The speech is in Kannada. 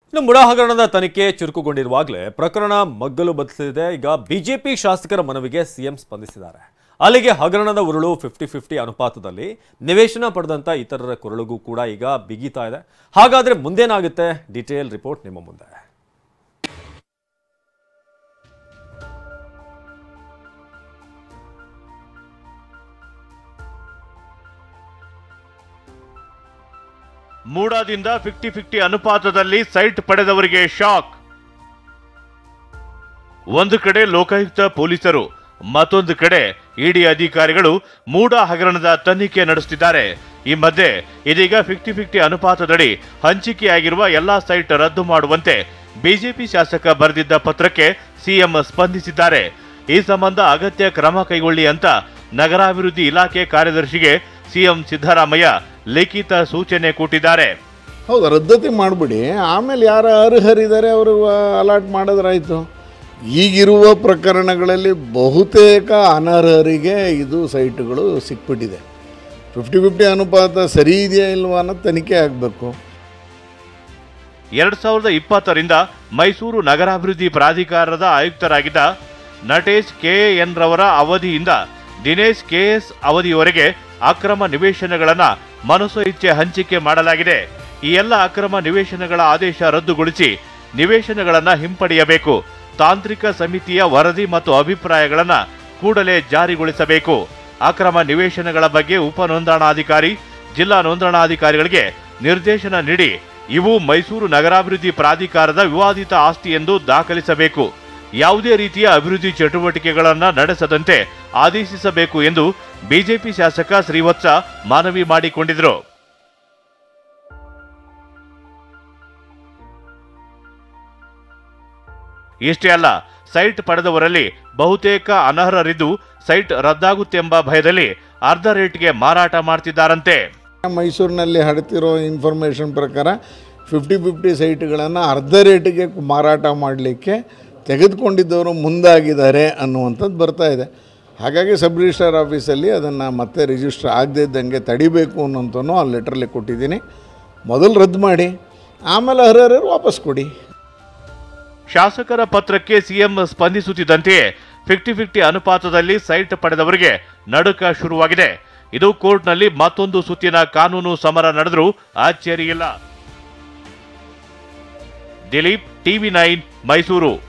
ಇನ್ನು ಮುಡಾ ಹಗರಣದ ತನಿಖೆ ಚುರುಕುಗೊಂಡಿರುವಾಗಲೇ ಪ್ರಕರಣ ಮಗ್ಗಲು ಬದಲಿದೆ ಈಗ ಬಿಜೆಪಿ ಶಾಸಕರ ಮನವಿಗೆ ಸಿಎಂ ಸ್ಪಂದಿಸಿದ್ದಾರೆ ಅಲ್ಲಿಗೆ ಹಗರಣದ ಉರುಳು ಫಿಫ್ಟಿ ಫಿಫ್ಟಿ ಅನುಪಾತದಲ್ಲಿ ನಿವೇಶನ ಪಡೆದಂತ ಇತರರ ಕೊರಳಿಗೂ ಕೂಡ ಈಗ ಬಿಗಿತಾ ಇದೆ ಹಾಗಾದ್ರೆ ಮುಂದೇನಾಗುತ್ತೆ ಡಿಟೇಲ್ ರಿಪೋರ್ಟ್ ನಿಮ್ಮ ಮುಂದೆ ಮೂಡಾದಿಂದ ಫಿಫ್ಟಿ ಫಿಫ್ಟಿ ಅನುಪಾತದಲ್ಲಿ ಸೈಟ್ ಪಡೆದವರಿಗೆ ಶಾಕ್ ಒಂದು ಕಡೆ ಲೋಕಾಯುಕ್ತ ಪೊಲೀಸರು ಮತ್ತೊಂದು ಕಡೆ ಇಡಿ ಅಧಿಕಾರಿಗಳು ಮೂಡ ಹಗರಣದ ತನಿಖೆ ನಡೆಸುತ್ತಿದ್ದಾರೆ ಈ ಮಧ್ಯೆ ಇದೀಗ ಫಿಫ್ಟಿ ಫಿಫ್ಟಿ ಅನುಪಾತದಡಿ ಹಂಚಿಕೆಯಾಗಿರುವ ಎಲ್ಲಾ ಸೈಟ್ ರದ್ದು ಮಾಡುವಂತೆ ಬಿಜೆಪಿ ಶಾಸಕ ಬರೆದಿದ್ದ ಪತ್ರಕ್ಕೆ ಸಿಎಂ ಸ್ಪಂದಿಸಿದ್ದಾರೆ ಈ ಸಂಬಂಧ ಅಗತ್ಯ ಕ್ರಮ ಕೈಗೊಳ್ಳಿ ಅಂತ ನಗರಾಭಿವೃದ್ಧಿ ಇಲಾಖೆ ಕಾರ್ಯದರ್ಶಿಗೆ ಸಿಎಂ ಸಿದ್ದರಾಮಯ್ಯ ಲಿಖಿತ ಸೂಚನೆ ಕೊಟ್ಟಿದ್ದಾರೆ ಹೌದು ರದ್ದತಿ ಮಾಡಿಬಿಡಿ ಆಮೇಲೆ ಯಾರು ಅರ್ಹರಿದ್ದಾರೆ ಅವರು ಅಲಾಟ್ ಮಾಡಿದ್ರಾಯ್ತು ಈಗಿರುವ ಪ್ರಕರಣಗಳಲ್ಲಿ ಬಹುತೇಕ ಅನರ್ಹರಿಗೆ ಇದು ಸೈಟುಗಳು ಸಿಕ್ಬಿಟ್ಟಿದೆ ಫಿಫ್ಟಿ ಫಿಫ್ಟಿ ಅನುಪಾತ ಸರಿ ಇದೆಯಾ ಇಲ್ವಾ ಅನ್ನೋದು ತನಿಖೆ ಆಗಬೇಕು ಎರಡ್ ಸಾವಿರದ ಇಪ್ಪತ್ತರಿಂದ ಮೈಸೂರು ನಗರಾಭಿವೃದ್ಧಿ ಪ್ರಾಧಿಕಾರದ ಆಯುಕ್ತರಾಗಿದ್ದ ನಟೇಶ್ ಕೆಎನ್ ರವರ ಅವಧಿಯಿಂದ ದಿನೇಶ್ ಕೆಎಸ್ ಅವಧಿಯವರೆಗೆ ಅಕ್ರಮ ನಿವೇಶನಗಳನ್ನ ಮನಸೋ ಇಚ್ಛೆ ಹಂಚಿಕೆ ಮಾಡಲಾಗಿದೆ ಈ ಎಲ್ಲ ಅಕ್ರಮ ನಿವೇಶನಗಳ ಆದೇಶ ರದ್ದುಗೊಳಿಸಿ ನಿವೇಶನಗಳನ್ನ ಹಿಂಪಡೆಯಬೇಕು ತಾಂತ್ರಿಕ ಸಮಿತಿಯ ವರದಿ ಮತ್ತು ಅಭಿಪ್ರಾಯಗಳನ್ನ ಕೂಡಲೇ ಜಾರಿಗೊಳಿಸಬೇಕು ಅಕ್ರಮ ನಿವೇಶನಗಳ ಬಗ್ಗೆ ಉಪ ನೋಂದಣಾಧಿಕಾರಿ ಜಿಲ್ಲಾ ನೋಂದಣಾಧಿಕಾರಿಗಳಿಗೆ ನಿರ್ದೇಶನ ನೀಡಿ ಇವು ಮೈಸೂರು ನಗರಾಭಿವೃದ್ಧಿ ಪ್ರಾಧಿಕಾರದ ವಿವಾದಿತ ಆಸ್ತಿ ಎಂದು ದಾಖಲಿಸಬೇಕು ಯಾವುದೇ ರೀತಿಯ ಅಭಿವೃದ್ಧಿ ಚಟುವಟಿಕೆಗಳನ್ನ ನಡೆಸದಂತೆ ಆದೇಶಿಸಬೇಕು ಎಂದು ಬಿಜೆಪಿ ಶಾಸಕ ಶ್ರೀವತ್ಸ ಮನವಿ ಮಾಡಿಕೊಂಡಿದ್ರು ಇಷ್ಟೇ ಅಲ್ಲ ಸೈಟ್ ಪಡೆದವರಲ್ಲಿ ಬಹುತೇಕ ಅನರ್ಹರಿದ್ದು ಸೈಟ್ ರದ್ದಾಗುತ್ತೆಂಬ ಭಯದಲ್ಲಿ ಅರ್ಧ ರೇಟ್ಗೆ ಮಾರಾಟ ಮಾಡ್ತಿದ್ದಾರಂತೆ ಮೈಸೂರಿನಲ್ಲಿ ಹಡ್ತಿರೋ ಇನ್ಫಾರ್ಮೇಷನ್ ಪ್ರಕಾರ ಫಿಫ್ಟಿ ಫಿಫ್ಟಿ ಸೈಟ್ಗಳನ್ನು ಅರ್ಧ ರೇಟಿಗೆ ಮಾರಾಟ ಮಾಡಲಿಕ್ಕೆ ತೆಗೆದುಕೊಂಡಿದ್ದವರು ಮುಂದಾಗಿದ್ದಾರೆ ಅನ್ನುವಂಥದ್ದು ಬರ್ತಾ ಇದೆ ಹಾಗಾಗಿ ಸಬ್ ರಿಜಿಸ್ಟ್ರಾರ್ ಆಫೀಸಲ್ಲಿ ಅದನ್ನು ಮತ್ತೆ ರಿಜಿಸ್ಟರ್ ಆಗದೇ ಇದ್ದಂಗೆ ತಡಿಬೇಕು ಅನ್ನೋಂಥನೂ ಆ ಲೆಟ್ರಲ್ಲಿ ಕೊಟ್ಟಿದ್ದೀನಿ ಮೊದಲು ರದ್ದು ಮಾಡಿ ಆಮೇಲೆ ಅರ್ಹರು ವಾಪಸ್ ಕೊಡಿ ಶಾಸಕರ ಪತ್ರಕ್ಕೆ ಸಿಎಂ ಸ್ಪಂದಿಸುತ್ತಿದ್ದಂತೆಯೇ ಫಿಫ್ಟಿ ಫಿಫ್ಟಿ ಅನುಪಾತದಲ್ಲಿ ಸೈಟ್ ಪಡೆದವರಿಗೆ ನಡುಕ ಶುರುವಾಗಿದೆ ಇದು ಕೋರ್ಟ್ನಲ್ಲಿ ಮತ್ತೊಂದು ಸುತ್ತಿನ ಕಾನೂನು ಸಮರ ನಡೆದರೂ ಅಚ್ಚರಿಯಿಲ್ಲ ದಿಲೀಪ್ ಟಿವಿ ನೈನ್ ಮೈಸೂರು